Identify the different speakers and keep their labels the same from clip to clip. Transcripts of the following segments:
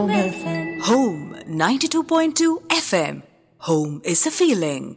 Speaker 1: Home 92.2 FM. Home is a feeling.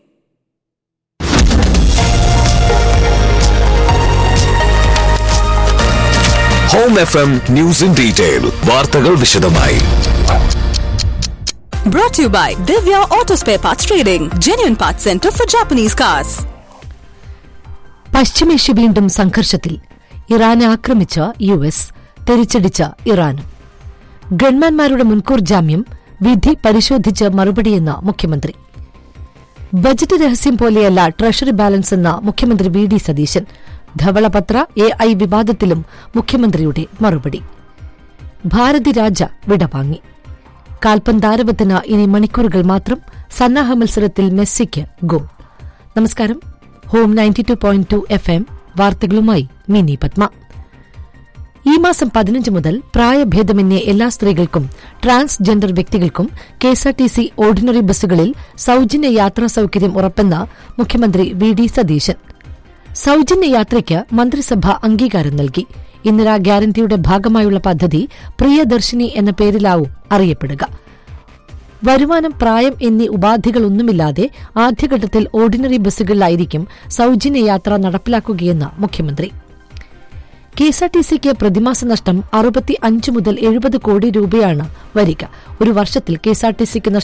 Speaker 2: Home F M news in detail വാർത്തകൾ വിശദമായി
Speaker 1: Brought to you by Divya Auto Spare Parts Trading, genuine parts center for Japanese cars.
Speaker 3: പശ്ചിമേഷ്യ വീണ്ടും സംഘർഷത്തിൽ ഇറാനെ ആക്രമിച്ച U S തിരിച്ചടിച്ച Iran ഗൺമാൻമാരുടെ മുൻകൂർ ജാമ്യം വിധി പരിശോധിച്ച് മറുപടിയെന്ന മുഖ്യമന്ത്രി ബജറ്റ് രഹസ്യം പോലെയല്ല ട്രഷറി ബാലൻസ് എന്ന മുഖ്യമന്ത്രി വി ഡി സതീശൻ ധവളപത്ര എ ഐ വിവാദത്തിലും മുഖ്യമന്ത്രിയുടെ മറുപടി ഭാരതി രാജ വിടവാങ്ങി കാൽപന്താരവത്തിന് ഇനി മണിക്കൂറുകൾ മാത്രം സന്നാഹ മത്സരത്തിൽ മെസ്സിക്ക് ഗോൾ നമസ്കാരം home ninety two point two F M വാർത്തകളുമായി മിനി പത്മ ഈ മാസം പതിനഞ്ച് മുതൽ പ്രായഭേദമന്യേ എല്ലാ സ്ത്രീകൾക്കും ട്രാൻസ്ജെൻഡർ വ്യക്തികൾക്കും കെഎസ്ആർടിസി ഓർഡിനറി ബസ്സുകളിൽ സൌജന്യ യാത്രാ സൌകര്യം ഉറപ്പെന്ന മുഖ്യമന്ത്രി വി ഡി സതീശൻ സൌജന്യ യാത്രയ്ക്ക് മന്ത്രിസഭ അംഗീകാരം നൽകി ഇന്ദിരാ ഗ്യാരണ്ടിയുടെ ഭാഗമായുള്ള പദ്ധതി പ്രിയദർശിനി എന്ന പേരിലാവും അറിയപ്പെടുക വരുമാനം പ്രായം എന്നീ ഉപാധികളൊന്നുമില്ലാതെ ആദ്യഘട്ടത്തിൽ ഓർഡിനറി ബസ്സുകളിലായിരിക്കും സൌജന്യ യാത്ര നടപ്പിലാക്കുകയെന്ന് മുഖ്യമന്ത്രി കെഎസ്ആർടിസിക്ക് പ്രതിമാസ നഷ്ടം അറുപത്തി അഞ്ച് മുതൽ എഴുപത് കോടി രൂപയാണ് വരിക ഒരു വർഷത്തിൽ കെഎസ്ആർടിസിക്ക്